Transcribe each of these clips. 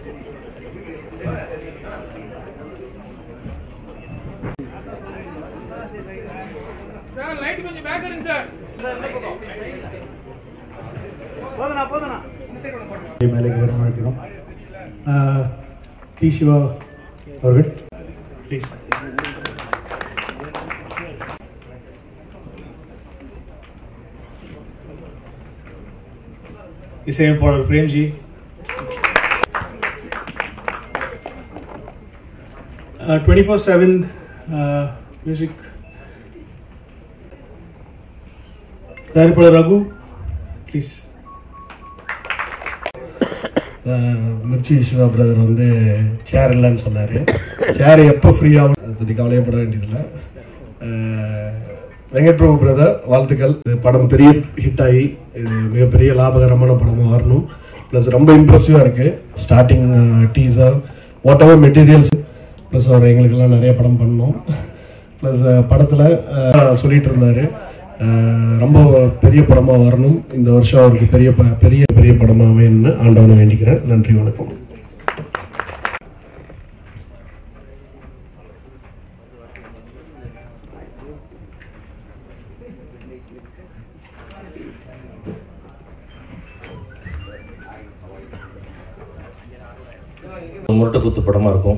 Sir light கொஞ்சம் back எடுங்க sir போதுண்ணா போதுண்ணா மேலைக்கு வரவழைக்கிறோம் டி சிவா அவர்கள் ப்ளீஸ் இசையமைப்பாளர் Premji twenty four seven music தயாரிப்பாளர் ரகு ப்ளீஸ் மிர்ச்சி சிவா பிரதர் வந்து சேர் இல்லைன்னு சொன்னார் சேர் எப்போ ஃப்ரீ ஆகும் அதை பற்றி கவலையப்பட வேண்டியதில்லை அஹ், வெங்கட் பிரபு பிரதர் வாழ்த்துக்கள் இது படம் பெரிய ஹிட் ஆகி இது மிகப்பெரிய லாபகரமான படமாக வரணும் ப்ளஸ் ரொம்ப இம்ப்ரெசிவாக இருக்குது starting teaser whatever materials plus அவர் எங்களுக்கெல்லாம் நிறைய படம் பண்ணோம் ப்ளஸ் படத்தில் சொல்லிட்டு இருந்தார் ரொம்ப பெரிய படமாக வரணும் இந்த வருஷம் அவருக்கு பெரிய ப- பெரிய பெரிய படமாக அமையணும்னு ஆண்டவனை வேண்டிக்கிறேன் நன்றி வணக்கம் ஒரு முரட்டை குத்து படமாக இருக்கும்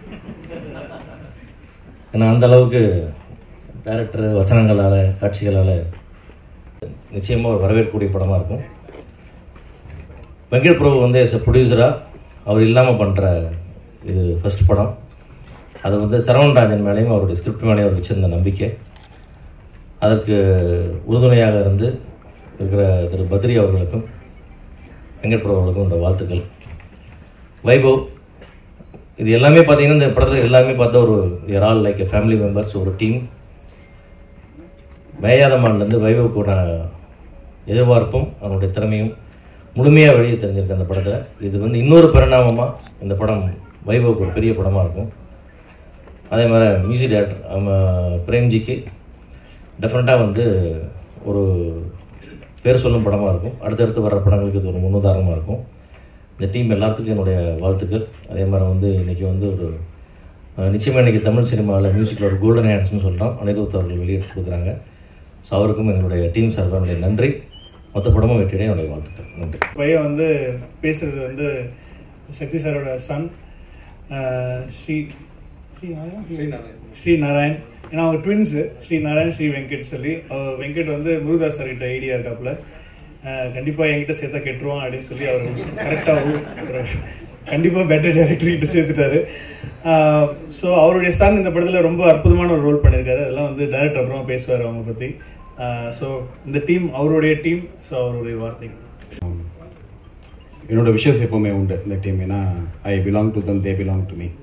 ஏன்னா அந்த அளவுக்கு டைரக்டர் வசனங்களால் காட்சிகளால் நிச்சயமாக ஒரு வரவேற்கக்கூடிய படமாக இருக்கும் வெங்கட் பிரபு வந்து எஸ் ப்ரொடியூசராக அவர் இல்லாமல் பண்ணுற இது ஃபர்ஸ்ட் படம் அது வந்து சரவணராஜன் மேலேயும் அவருடைய ஸ்கிரிப்ட் மேலேயும் அவர் வச்சிருந்த நம்பிக்கை அதற்கு உறுதுணையாக இருந்து இருக்கிற திரு பத்ரி அவர்களுக்கும் வெங்கட் பிரபு அவர்களுக்கும் என்னோட வாழ்த்துக்கள் வைபவ் இது எல்லாமே பார்த்தீங்கன்னா இந்த படத்தில் எல்லாமே பார்த்தா ஒரு are all like a family members ஒரு டீம் மேயாதமான்லேருந்து வைபவுக்கூட எதிர்பார்ப்பும் அவனுடைய திறமையும் முழுமையாக வெளியே தெரிஞ்சிருக்கு அந்த படத்தில் இது வந்து இன்னொரு பரிணாமமாக இந்த படம் வைபவுக்கு ஒரு பெரிய படமாக இருக்கும் அதே மாதிரி மியூசிக் டேரக்டர் அவன் பிரேம்ஜிக்கு டெஃபினட்டாக வந்து ஒரு பேர் சொல்லும் படமாக இருக்கும் அடுத்தடுத்து வர்ற படங்களுக்கு இது ஒரு முன்னுதாரணமாக இருக்கும் இந்த டீம் எல்லாத்துக்கும் என்னுடைய வாழ்த்துக்கள் அதே மாதிரி வந்து இன்றைக்கி வந்து ஒரு அஹ், நிச்சயமாக இன்றைக்கி தமிழ் சினிமாவில் மியூசிக்கில் ஒரு கோல்டன் ஹேண்ட்ஸ்னு சொல்கிறோம் அனிருத் அவர்கள் வெளியிட்டு கொடுக்குறாங்க ஸோ அவருக்கும் எங்களுடைய டீம் சார்பாக என்னுடைய நன்றி மொத்த படமும் வெற்றியடைய என்னுடைய வாழ்த்துக்கள் நன்றி பையன் வந்து பேசுறது வந்து சக்தி சாரோட சன் ஸ்ரீ ஸ்ரீ நாராயண் ஸ்ரீ நாராயண் ஏன்னா அவங்க ட்வின்ஸு ஸ்ரீ நாராயண் ஸ்ரீ வெங்கட் சொல்லி அவர் வெங்கட் வந்து முருகதாஸ் சார்கிட்ட ஐடியா இருக்காப்புல அஹ், கண்டிப்பா என்கிட்ட சேர்த்தா கெட்டுருவான் அப்படின்னு சொல்லி அவர் கரெக்டாக கண்டிப்பா பெட்டர் டைரக்டர் கிட்ட சேர்த்துட்டாரு ஸோ அவருடைய சன் இந்த படத்துல ரொம்ப அற்புதமான ஒரு ரோல் பண்ணியிருக்காரு அதெல்லாம் வந்து டைரக்டர் அப்புறமா பேசுவார் அவங்க பத்தி ஸோ இந்த டீம் அவருடைய டீம் ஸோ அவருடைய வார்த்தை என்னோட விஷஸ் எப்போவுமே உண்டு இந்த டீம் ஏன்னா I belong to them they belong to me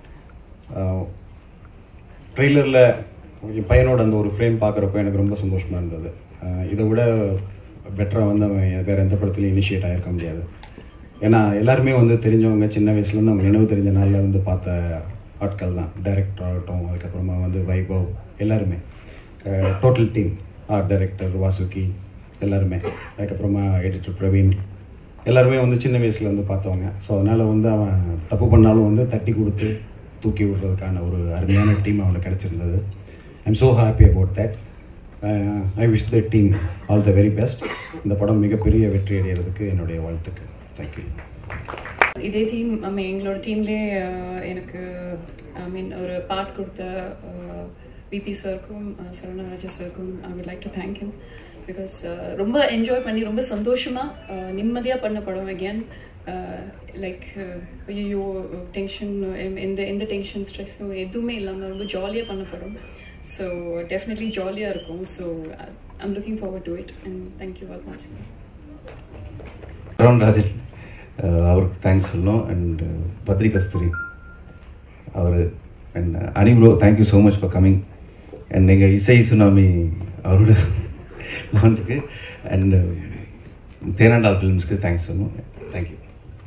ட்ரெய்லரில் என் பையனோட அந்த ஒரு ஃப்ரேம் பார்க்குறப்ப எனக்கு ரொம்ப சந்தோஷமாக இருந்தது அஹ் இதை விட பெட்டராக வந்து அவன் வேறு எந்த படத்துலையும் இனிஷியேட் ஆகிருக்க முடியாது ஏன்னா எல்லாருமே வந்து தெரிஞ்சவங்க சின்ன வயசுலேருந்து அவங்க நினைவு தெரிஞ்ச நாளில் இருந்து பார்த்த ஆட்கள் தான் டைரக்டர் ஆகட்டும் அதுக்கப்புறமா வந்து வைபவ் எல்லாருமே total team art director Vasuki எல்லாருமே அதுக்கப்புறமா எடிட்டர் பிரவீன் எல்லாருமே வந்து சின்ன வயசுல இருந்து பார்த்தவங்க ஸோ அதனால் வந்து அவன் தப்பு பண்ணாலும் வந்து தட்டி கொடுத்து தூக்கி விடுறதுக்கான ஒரு அருமையான டீம் அவனுக்கு கிடச்சிருந்தது I'm so happy about that I wish the team all the very best இந்த படம் மிகப்பெரிய வெற்றி அடைகிறதுக்கு என்னுடைய வாழ்த்துக்கள் தேங்க்யூ இதே டீம் ஐ மீன் எங்களோட டீம்லேயே எனக்கு ஐ மீன் ஒரு பார்ட் கொடுத்த விபி சாருக்கும் சரவணராஜா சாருக்கும் I would like to thank him because ரொம்ப என்ஜாய் பண்ணி ரொம்ப சந்தோஷமாக நிம்மதியாக பண்ண படம் அகேன் லைக் ஐயோ டென்ஷன் எந்த எந்த டென்ஷன் ஸ்ட்ரெஸ்ஸும் எதுவுமே இல்லாமல் ரொம்ப ஜாலியாக பண்ண படம் ஸோ டெஃபினெட்லி ஜாலியாக இருக்கும் so I'm looking forward to it and thank you very much Arun Rajan uh அவருக்கு தேங்க்ஸ் சொல்லணும் அண்ட் பத்ரி கஸ்தூரி அவர் and Ani bro thank you so much for coming and எங்கள் இசை சுனாமி அவரோட லான்ச்சுக்கு அண்ட் தேனாண்டால் ஃபிலிம்ஸ்க்கு தேங்க்ஸ் சொல்லணும் தேங்க்யூ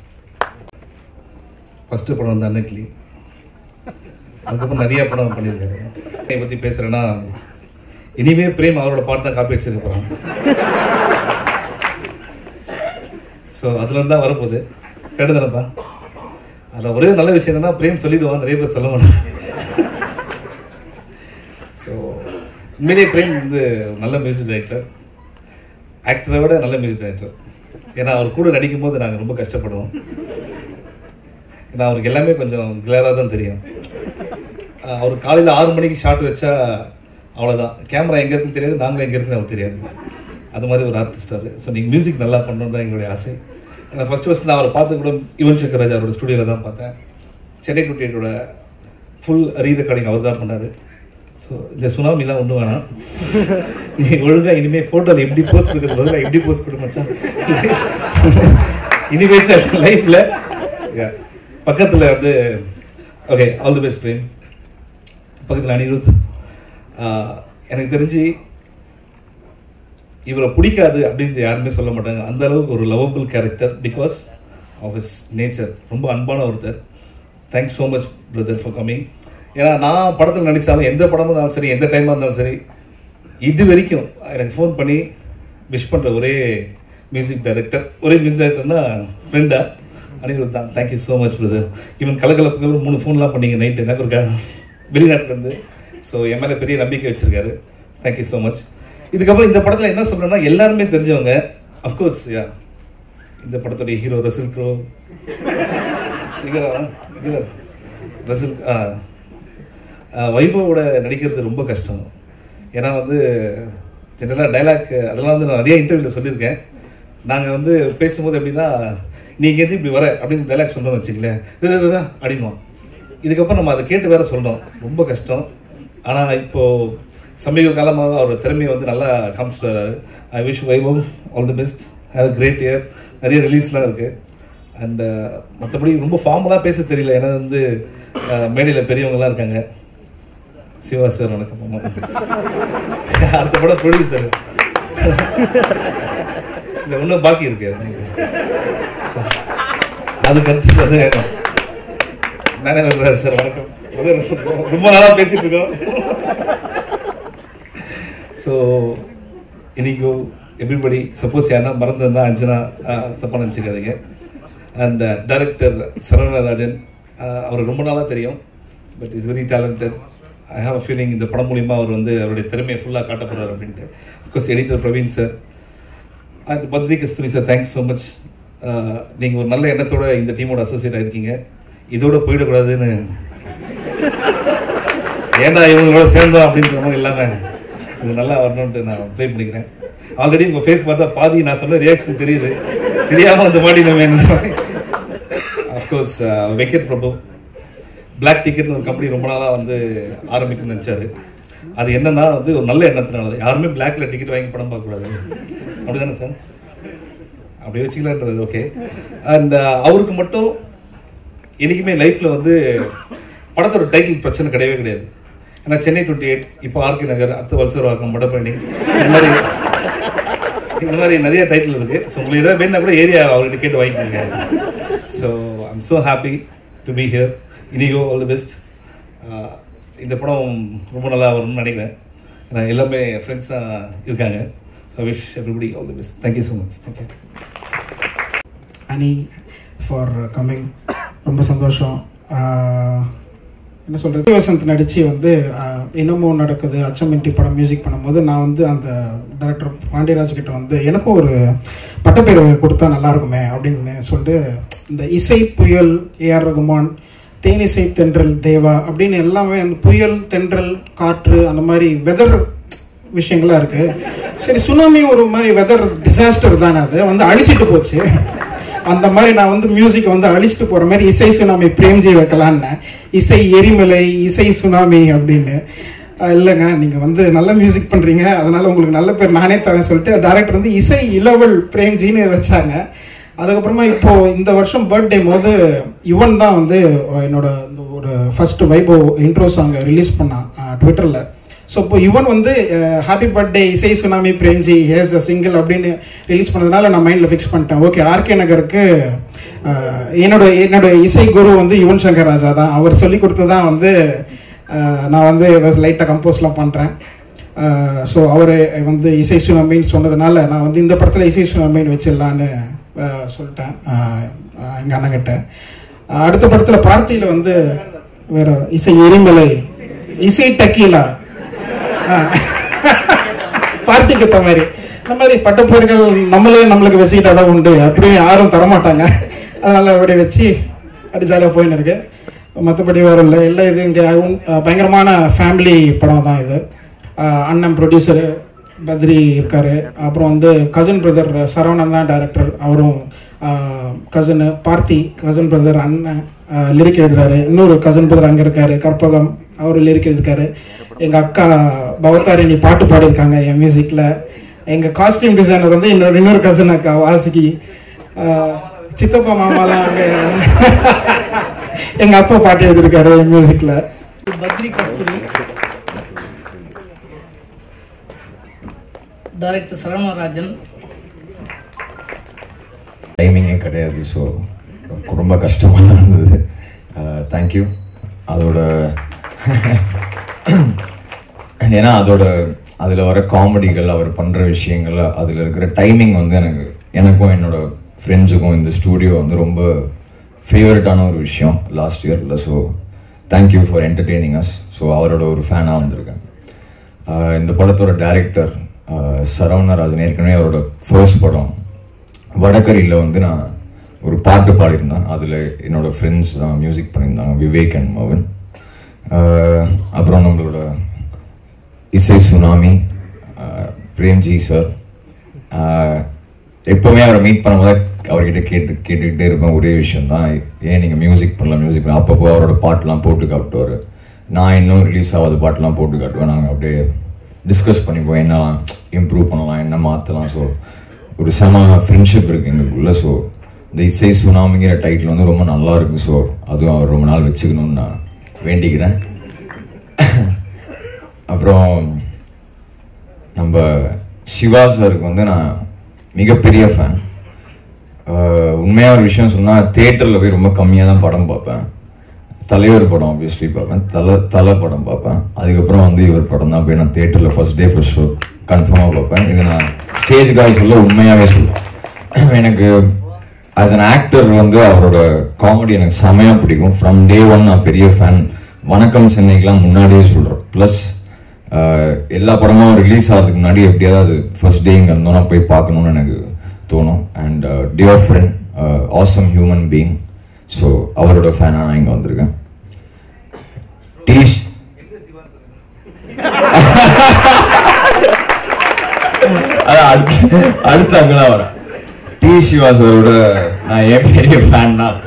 ஃபஸ்ட்டு படம் வந்து அன்னக்கிளி அதுக்கப்புறம் நிறைய படம் பண்ணியிருக்காரு என்னை பற்றி பேசுகிறேன்னா இனிமே பிரேம் அவரோட பாட்டு தான் காப்பி அடிச்சிருக்க போகிறான் ஸோ அதுலேருந்து தான் வரப்போகுது கேட்டு தானேப்பா அதில் ஒரே நல்ல விஷயம் என்னன்னா பிரேம் சொல்லிடுவான் நிறைய பேர் சொல்ல மாட்டாங்க ஸோ உண்மையிலேயே பிரேம் வந்து ஒரு நல்ல மியூசிக் டைரக்டர் ஆக்டரை விட நல்ல மியூசிக் டைரக்டர் ஏன்னா அவர் கூட நடிக்கும் போது நாங்கள் ரொம்ப கஷ்டப்படுவோம் ஏன்னா அவருக்கு எல்லாமே கொஞ்சம் கிளியராக தான் தெரியும் அஹ் அவர் காலையில் ஆறு மணிக்கு ஷாட் வச்சா அவ்வளோதான் கேமரா எங்கே இருக்குன்னு தெரியாது நாங்களும் எங்கே இருக்குன்னு அவருக்கு தெரியாது அது மாதிரி ஒரு ஆர்டிஸ்ட் அது ஸோ நீங்கள் மியூசிக் நல்லா பண்ணணும் தான் எங்களுடைய ஆசை ஏன்னா ஃபஸ்ட்டு ஃபஸ்ட் நான் அவரை பார்த்து கூட யுவன் சங்கர் ராஜா அவரோட ஸ்டுடியோவில் தான் பார்த்தேன் சென்னை டுவெண்ட்டி எயிட்டோட ஃபுல் ரீ ரெக்கார்டிங் அவர் தான் பண்ணார் ஸோ இந்த சுனாமிலாம் ஒன்றும் வேணாம் நீ ஒழுங்கா இனிமேல் ஃபோட்டோவில் எப்படி போஸ்ட் கொடுக்குறது பதிலாக எப்படி போஸ்ட் கொடுக்க மச்சான் இனிமேல் லைஃப்பில் பக்கத்தில் வந்து okay all the best Prem பக்கத்தில் அனிருத் ஆஹ், எனக்கு தெரிஞ்சு இவரை பிடிக்காது அப்படின்னு யாருமே சொல்ல மாட்டாங்க அந்த அளவுக்கு ஒரு lovable character because of his nature ரொம்ப அன்பான ஒருத்தர் thanks so much brother for coming ஏன்னா நான் படத்தில் நடித்தாலும் எந்த படமாக இருந்தாலும் சரி எந்த டைமாக இருந்தாலும் சரி இது வரைக்கும் எனக்கு ஃபோன் பண்ணி விஷ் பண்ணுற ஒரே மியூசிக் டைரக்டர் ஒரே மியூசிக் டைரக்டர்னா ஃப்ரெண்டா அனிருத் தான் thank you so much brother even கலகலப்புக்கு மூணு ஃபோன்லாம் பண்ணீங்க நைட்டு எனக்கு இருக்கா வெளிநாட்டிலேருந்து ஸோ என் மேலே பெரிய நம்பிக்கை வச்சிருக்காரு தேங்க்யூ ஸோ மச் இதுக்கப்புறம் இந்த படத்தில் என்ன சொல்கிறேன்னா எல்லாருமே தெரிஞ்சவங்க அஃப்கோர்ஸ் யா இந்த படத்துடைய ஹீரோ ரசில் ப்ரோ ரசில் ஆ ஆ, வைபவோட நடிக்கிறது ரொம்ப கஷ்டம் ஏன்னா வந்து ஜென்ரலாக டைலாக் அதெல்லாம் வந்து நான் நிறைய இன்டர்வியூவில் சொல்லியிருக்கேன் நாங்கள் வந்து பேசும்போது எப்படின்னா நீங்கள் எது இப்படி வர அப்படின்னு டைலாக் சொன்னோம்னு வச்சுக்கலேன் அப்படின்வோம் இதுக்கப்புறம் நம்ம அதை கேட்டு வேற சொல்லணும் ரொம்ப கஷ்டம் ஆனால் இப்போ சமீப காலமாக அவரோட திறமையை வந்து நல்லா காமிச்சிட்டு வர்றாரு I wish Vaibhav all the best have great year நிறைய ரிலீஸ்லாம் இருக்குது அண்ட் மற்றபடி ரொம்ப ஃபார்மலாக பேச தெரியல ஏன்னா வந்து மேடையில் பெரியவங்கலாம் இருக்காங்க சிவா சார் வணக்கம் ஆமா. அடுத்த படம் ப்ரொடியூசர் இல்லை இன்னும் பாக்கி இருக்கு அதுக்கு அடுத்தது மேனேஜர் சார் வணக்கம் ரொம்ப நாளாக பேசிட்டு இருக்கோம் ஸோ இன்னைக்கு எவ்ரிபடி சப்போஸ் யாருன்னா மறந்துருந்தா அஞ்சனா ஆஹ், தப்பா நினச்சிக்காதீங்க அண்ட் டைரக்டர் சரவணராஜன் அவர் ரொம்ப நாளாக தெரியும் but is very talented I have a feeling இந்த படம் மூலிமா அவர் வந்து அவருடைய திறமையை ஃபுல்லாக காட்ட போகிறார் அப்படின்ட்டு of course editor Praveen sir and Badri Kasthuri sir thanks so much நீங்கள் ஒரு நல்ல எண்ணத்தோட இந்த டீமோட அசோசியேட் ஆயிருக்கீங்க இதோட போயிடக்கூடாதுன்னு ஏன்டா இவங்களோட சேர்ந்தோம் அப்படின்ற மாதிரி இல்லாமல் இது நல்லா வரணும்ட்டு நான் ப்ளே பண்ணிக்கிறேன் ஆல்ரெடி உங்கள் ஃபேஸ் பார்த்தா பாதி நான் சொன்ன ரியாக்ஷன் தெரியுது தெரியாமல் அந்த மாதிரி நம்ம என்ன அஃப்கோர்ஸ் வெங்கட் பிரபு பிளாக் டிக்கெட்னு ஒரு கம்பெனி ரொம்ப நாளாக வந்து ஆரம்பிக்கணும்னு நினச்சாரு அது என்னன்னா வந்து ஒரு நல்ல எண்ணத்தினால தான். யாருமே பிளாக்ல டிக்கெட் வாங்கி படம் பார்க்கக்கூடாது அப்படிதானே சார் அப்படி வச்சுக்கலான்றது ஓகே அண்ட் அவருக்கு மட்டும் என்றைக்குமே லைஃப்பில் வந்து படத்தோட டைட்டில் பிரச்சனை கிடையவே கிடையாது ஏன்னா சென்னை டுவெண்ட்டி எயிட் இப்போ ஆர்கே நகர் அடுத்து வல்சர்வாக்கம் வடபழனி இந்த மாதிரி இந்த மாதிரி நிறைய டைட்டில் இருக்கு ஸோ உங்களுக்கு ஏதாவது வேணும்னா கூட ஏரியா அவர்கிட்ட கேட்டு வாங்கிக்கோங்க so I'm so happy to be here Inigo all the best இந்த படம் ரொம்ப நல்லா வரும்னு நினைக்கிறேன் ஏன்னா எல்லாமே ஃப்ரெண்ட்ஸ் தான் இருக்காங்க so wish everybody all the best thank you so much thank you Ani for coming ரொம்ப சந்தோஷம் ஆஹ் என்ன சொல்கிறது வசந்த் நடித்து வந்து ஆஹ் இன்னமும் நடக்குது அச்சமின்றி படம் மியூசிக் பண்ணும்போது நான் வந்து அந்த டைரக்டர் பாண்டியராஜ் கிட்ட வந்து எனக்கும் ஒரு பட்டப்பேர் கொடுத்தா நல்லா இருக்குமே அப்படின்னு சொல்லிட்டு இந்த இசை புயல் ஏஆர் ரகுமான் தேனிசை தென்றல் தேவா அப்படின்னு எல்லாமே அந்த புயல் தென்றல் காற்று அந்த மாதிரி வெதர் விஷயங்கள்லாம் இருக்கு சரி சுனாமி ஒரு மாதிரி வெதர் டிசாஸ்டர் தானே அது வந்து அழிச்சிட்டு போச்சு அந்த மாதிரி நான் வந்து மியூசிக் வந்து அழிச்சிட்டு போற மாதிரி இசை சுனாமி பிரேம்ஜி வைக்கலான்னு இசை எரிமலை இசை சுனாமி அப்படின்னு அஹ் இல்லைங்க நீங்க வந்து நல்ல மியூசிக் பண்றீங்க அதனால உங்களுக்கு நல்ல பேர் நானே தரேன் சொல்லிட்டு டேரக்டர் வந்து இசை இளவல் பிரேம்ஜின்னு வச்சாங்க அதுக்கப்புறமா இப்போ இந்த வருஷம் பர்த்டே போது யுவன் தான் வந்து என்னோட இந்த ஒரு ஃபர்ஸ்ட் வைபோ இன்ட்ரோ சாங்கை ரிலீஸ் பண்ணான் ட்விட்டரில் ஸோ இப்போ யுவன் வந்து ஹாப்பி பர்த்டே இசை tsunami Premji has a single அப்படின்னு ரிலீஸ் பண்ணதுனால நான் மைண்டில் ஃபிக்ஸ் பண்ணிட்டேன் ஓகே ஆர்கே நகருக்கு அஹ், என்னோட என்னோட இசை குரு வந்து யுவன் சங்கர் ராஜா தான் அவர் சொல்லி கொடுத்து தான் வந்து அஹ், நான் வந்து லைட்டாக கம்போஸ்லாம் பண்ணுறேன் ஸோ அவர் வந்து இசை சுனாமின்னு சொன்னதுனால நான் வந்து இந்த படத்தில் இசை சுனாமின்னு வச்சிடலான்னு அஹ், சொல்லிட்டேன் எங்கள் அண்ணங்கிட்ட அஹ் அடுத்த படத்தில் பார்ட்டியில் வந்து வேற இசை எரிமலை இசை டக்கீலா அஹ் பார்ட்டிக்கு ஏற்ற மாதிரி இந்த மாதிரி பட்டப்பேர்கள் நம்மளே நம்மளுக்கு வச்சுக்கிட்டா தான் உண்டு அப்படியும் யாரும் தரமாட்டாங்க அதனால அப்படி வச்சு அப்படி ஜாலியாக போயின்னு இருக்கு மற்றபடி வேற இல்லை இல்லை இது இங்கே பயங்கரமான ஃபேமிலி படம் தான் இது அஹ் அண்ணன் ப்ரொடியூசரு பத்ரி இருக்காரு அப்புறம் வந்து கசின் பிரதர் சரவணன் தான் டைரக்டர் அவரும் கசின் பார்த்தி கசின் பிரதர் அண்ணன் லிரிக் எழுதுறாரு இன்னொரு கசின் பிரதர் அங்கே இருக்காரு கற்பகம் அவர் லிரிக் எழுதிருக்காரு எங்கள் அக்கா பவதாரிணி பாட்டு பாடியிருக்காங்க என் மியூசிக்கில் எங்கள் காஸ்டியூம் டிசைனர் வந்து இன்னொரு இன்னொரு கசின் அக்கா வாசுகி ஆஹ் சித்தப்பா மாமாலாம் அங்கே எங்கள் அப்பா பாட்டு எழுதியிருக்காரு என் மியூசிக்கில் பத்ரி கஸ்தூரி டைரக்டர் சரவணராஜன் டைமிங்கே கிடையாது ஸோ ரொம்ப கஷ்டமாக தான் இருந்தது தேங்க்யூ அதோட ஏன்னா அதோட அதில் வர காமெடிகள் அவர் பண்ணுற விஷயங்கள் அதில் இருக்கிற டைமிங் வந்து எனக்கு எனக்கும் என்னோட ஃப்ரெண்ட்ஸுக்கும் இந்த ஸ்டூடியோ வந்து ரொம்ப ஃபேவரட்டான ஒரு விஷயம் லாஸ்ட் இயரில் so thank you for entertaining us so அவரோட ஒரு ஃபேனாக வந்திருக்கேன் ஆஹ் இந்த படத்தோட டைரக்டர் சரவணராஜன் ஏற்கனவே அவரோட ஃபர்ஸ்ட் படம் வடகரியில் வந்து நான் ஒரு பாட்டு பாடியிருந்தேன் அதில் என்னோட ஃப்ரெண்ட்ஸ் தான் மியூசிக் பண்ணியிருந்தாங்க விவேக் அண்ட் மவன் ஆஹ் அப்புறம் நம்மளோட இசை சுனாமி ஆஹ் பிரேம்ஜி சார் எப்போவுமே அவரை மீட் பண்ணும்போது அவர்கிட்ட கேட்டு கேட்டுக்கிட்டே இருப்பேன் ஒரே விஷயம் தான் ஏன் நீங்கள் மியூசிக் பண்ணலாம் மியூசிக் பண்ணலாம் அப்பப்போ அவரோட பாட்டெலாம் போட்டு காட்டுவார் நான் இன்னும் ரிலீஸ் ஆகாத பாட்டெலாம் போட்டு காட்டுவேன் நாங்கள் அப்படியே டிஸ்கஸ் பண்ணிப்போம் என்னலாம் இம்ப்ரூவ் பண்ணலாம் என்ன மாற்றலாம் ஸோ ஒரு செம ஃப்ரெண்ட்ஷிப் இருக்குது எங்களுக்குள்ள ஸோ இந்த இசை சுனாமிங்கிற டைட்டில் வந்து ரொம்ப நல்லா இருக்கு ஸோ அதுவும் அவர் ரொம்ப நாள் வச்சுக்கணும்னு நான் வேண்டிக்கிறேன் அப்புறம் நம்ம சிவா சாருக்கு வந்து நான் மிகப்பெரிய ஃபேன் உண்மையாக ஒரு விஷயம் சொன்னால் தேட்டரில் போய் ரொம்ப கம்மியாக தான் படம் பார்ப்பேன் தலைவர் படம் ஆப்வியஸ்லி பார்ப்பேன் தலை தலை படம் பார்ப்பேன் அதுக்கப்புறம் வந்து இவர் படம் தான் போய் நான் தேட்டரில் ஃபர்ஸ்ட் டே ஃபர்ஸ்ட் ஷோ கன்ஃபார்மாக பார்ப்பேன் இது நான் ஸ்டேஜுக்காக சொல்ல உண்மையாகவே சொல்லுவேன் எனக்கு ஆஸ் அன் ஆக்டர் வந்து அவரோட காமெடி எனக்கு செமையாக பிடிக்கும் ஃப்ரம் டே ஒன் நான் பெரிய ஃபேன் வணக்கம் சென்னைக்கெலாம் முன்னாடியே சொல்கிறேன் ப்ளஸ் எல்லா படமும் ரிலீஸ் ஆகிறதுக்கு முன்னாடி எப்படியாவது ஃபர்ஸ்ட் டே இங்கே இருந்தோம்னா போய் பார்க்கணும்னு எனக்கு தோணும் and dear friend awesome human being so அவரோட ஃபேனாக நான் இங்கே வந்திருக்கேன் டீஷ் அதான் அடுத்து அடுத்து அங்கதான் வரேன் டி சிவா சாரோட நான் ஏன் பெரிய ஃபேன் தான்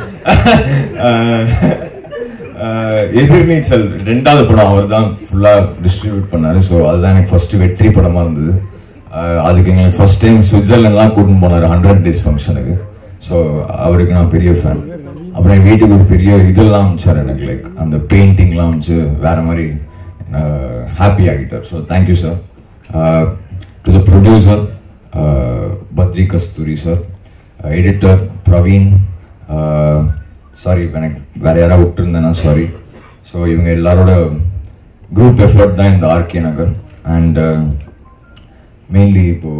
எதிர்நீச்சல் ரெண்டாவது படம் அவர் தான் ஃபுல்லாக டிஸ்ட்ரிபியூட் பண்ணாரு ஸோ அதுதான் எனக்கு ஃபர்ஸ்ட் வெற்றி படமாக இருந்தது அஹ் அதுக்கு எங்களுக்கு ஃபர்ஸ்ட் டைம் சுவிட்சர்லாண்ட்லாம் கூட்டின்னு போனார் ஹண்ட்ரட் டேஸ் ஃபங்க்ஷனுக்கு ஸோ அவருக்கு நான் பெரிய ஃபேன் அப்புறம் என் வீட்டுக்கு ஒரு பெரிய இதெல்லாம் அமைச்சார் எனக்கு லைக் அந்த பெயிண்டிங்லாம் அமைச்சு வேற மாதிரி ஹாப்பி ஆகிட்டார் so thank you sir to the producer Badri Kasthuri sir editor Praveen sorry எனக்கு வேற யாராவது விட்டுருந்தேன்னா சாரி ஸோ இவங்க எல்லாரோட குரூப் எஃபர்ட் தான் இந்த ஆர்கே நகர் அண்ட் மெயின்லி இப்போ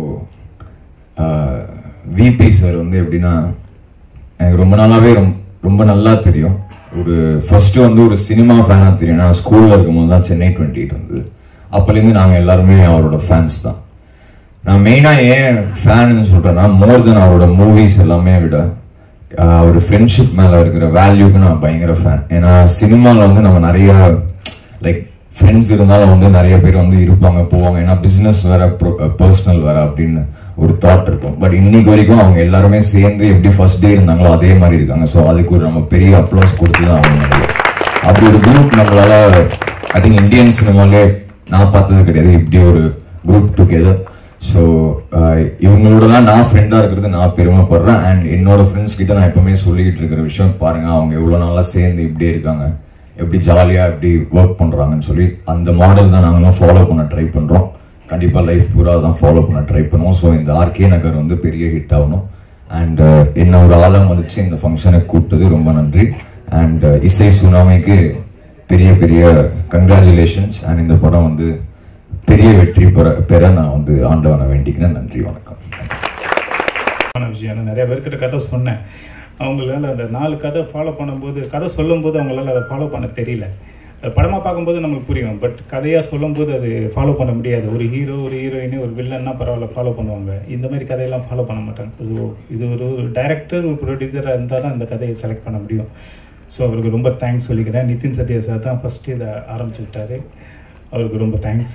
விபி சார் வந்து எப்படின்னா எனக்கு ரொம்ப நாளாவே ரொம்ப ரொம்ப நல்லா தெரியும் ஒரு ஃபர்ஸ்ட் வந்து ஒரு சினிமா ஃபேனாக தெரியும் நான் ஸ்கூலில் இருக்கும்போது தான் சென்னை டுவெண்ட்டி எயிட் இருந்தது அப்போலேருந்து நாங்கள் எல்லாருமே அவரோட ஃபேன்ஸ் தான் நான் மெயினாக ஏன் ஃபேன்னு சொல்கிறேன்னா மோர் தென் அவரோட மூவிஸ் எல்லாமே விட ஆஹ் அவர் ஃப்ரெண்ட்ஷிப் மேலே இருக்கிற வேல்யூக்கு நான் பயங்கர ஃபேன் ஏன்னா சினிமாவில் வந்து நம்ம நிறைய லைக் ஃப்ரெண்ட்ஸ் இருந்தாலும் வந்து நிறைய பேர் வந்து இருப்பாங்க போவாங்க ஏன்னா பிஸ்னஸ் வேற பர்சனல் வேற அப்படின்னு ஒரு தாட் இருக்கும் பட் இன்னைக்கு வரைக்கும் அவங்க எல்லாருமே சேர்ந்து எப்படி ஃபர்ஸ்ட் டே இருந்தாங்களோ அதே மாதிரி இருக்காங்க ஸோ அதுக்கு ஒரு நம்ம பெரிய அப்ளாஸ் கொடுத்து தான் அவங்க அப்படி ஒரு குரூப் நம்மளால ஐ திங்க் இந்தியன் சினிமாலே நான் பார்த்தது கிடையாது இப்படி ஒரு குரூப் டுகெதர் ஸோ இவங்களோட தான் நான் ஃப்ரெண்டாக இருக்கிறது நான் பெருமைப்படுறேன் அண்ட் என்னோட ஃப்ரெண்ட்ஸ் கிட்ட நான் எப்பவுமே சொல்லிக்கிட்டு இருக்கிற விஷயம் பாருங்க அவங்க எவ்வளோ நாளாக சேர்ந்து இப்படியே இருக்காங்க எப்படி ஜாலியாக எப்படி ஒர்க் பண்ணுறாங்கன்னு சொல்லி அந்த மாடல் தான் நாங்களும் ஃபாலோ பண்ண ட்ரை பண்ணுறோம் கண்டிப்பாக லைஃப் பூரா தான் ஃபாலோ பண்ண ட்ரை பண்ணுவோம் ஸோ இந்த ஆர்கே நகர் வந்து பெரிய ஹிட் ஆகணும் அண்ட் என்ன ஒரு ஆளாக மதிச்சு இந்த ஃபங்க்ஷனை கூப்பிட்டது ரொம்ப நன்றி அண்ட் இசை சுனாமிக்கு பெரிய பெரிய கங்க்ராச்சுலேஷன்ஸ் அண்ட் இந்த படம் வந்து பெரிய வெற்றி பெற பெற நான் வந்து ஆண்டவனை வேண்டிக்கிறேன் நன்றி வணக்கம் ஆன விஷயம் நான் நிறைய பேர்கிட்ட கதை சொன்னேன் அவங்களால அந்த நாலு கதை ஃபாலோ பண்ணும்போது கதை சொல்லும்போது அவங்களால அதை ஃபாலோ பண்ண தெரியல அது படமாக பார்க்கும்போது நமக்கு புரியும் பட் கதையாக சொல்லும்போது அது ஃபாலோ பண்ண முடியாது ஒரு ஹீரோ ஒரு ஹீரோயின் ஒரு வில்லன்னா பரவாயில்ல ஃபாலோ பண்ணுவாங்க இந்த மாதிரி கதையெல்லாம் ஃபாலோ பண்ண மாட்டாங்க ஸோ இது ஒரு ஒரு டைரக்டர் ஒரு ப்ரொடியூசராக இருந்தால் தான் இந்த கதையை செலக்ட் பண்ண முடியும் ஸோ அவருக்கு ரொம்ப தேங்க்ஸ் சொல்லிக்கிறேன் நிதின் சத்யா சார் தான் ஃபஸ்ட்டு இதை ஆரம்பிச்சு விட்டாரு அவருக்கு ரொம்ப தேங்க்ஸ்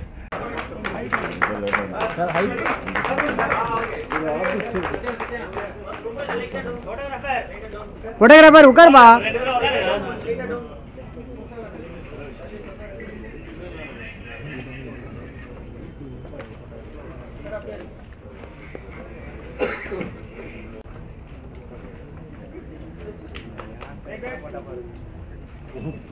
ஃபோட்டோகிராஃபர் உட்காருப்பா Thank you.